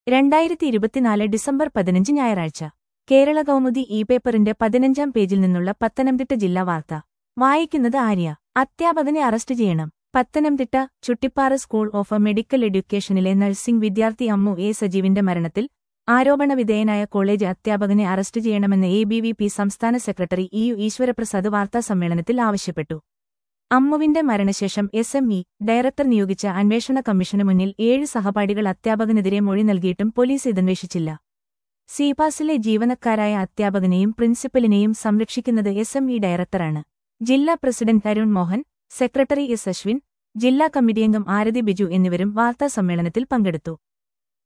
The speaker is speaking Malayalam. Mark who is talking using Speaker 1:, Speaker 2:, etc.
Speaker 1: രണ്ടായിരത്തി ഇരുപത്തിനാല് ഡിസംബർ പതിനഞ്ച് ഞായറാഴ്ച കേരള കൗമുദി ഇ പേപ്പറിന്റെ പതിനഞ്ചാം പേജിൽ നിന്നുള്ള പത്തനംതിട്ട ജില്ലാ വാർത്ത വായിക്കുന്നത് ആര്യ അധ്യാപകനെ അറസ്റ്റ് ചെയ്യണം Pathanamthitta Chuttipara school of medical എഡ്യൂക്കേഷനിലെ നഴ്സിംഗ് വിദ്യാർത്ഥി അമ്മു എ സജീവിന്റെ മരണത്തിൽ ആരോപണവിധേയനായ കോളേജ് അധ്യാപകനെ അറസ്റ്റ് ചെയ്യണമെന്ന് എ ബി വി പി സംസ്ഥാന സെക്രട്ടറി ഇ യു ഈശ്വരപ്രസാദ് വാർത്താസമ്മേളനത്തിൽ ആവശ്യപ്പെട്ടു അമ്മുവിന്റെ മരണശേഷം എസ് എം ഇ ഡയറക്ടർ നിയോഗിച്ച അന്വേഷണ കമ്മീഷന് മുന്നിൽ ഏഴ് സഹപാഠികൾ അധ്യാപകനെതിരെ മൊഴി നൽകിയിട്ടും പോലീസ് ഇതന്വേഷിച്ചില്ല സീപാസിലെ ജീവനക്കാരായ അധ്യാപകനെയും പ്രിൻസിപ്പലിനെയും സംരക്ഷിക്കുന്നത് എസ് എം ഇ ഡയറക്ടറാണ് ജില്ലാ president Arun Mohan secretary S Aswin ജില്ലാ കമ്മിറ്റിയംഗം ആരതി ബിജു എന്നിവരും വാർത്താസമ്മേളനത്തിൽ പങ്കെടുത്തു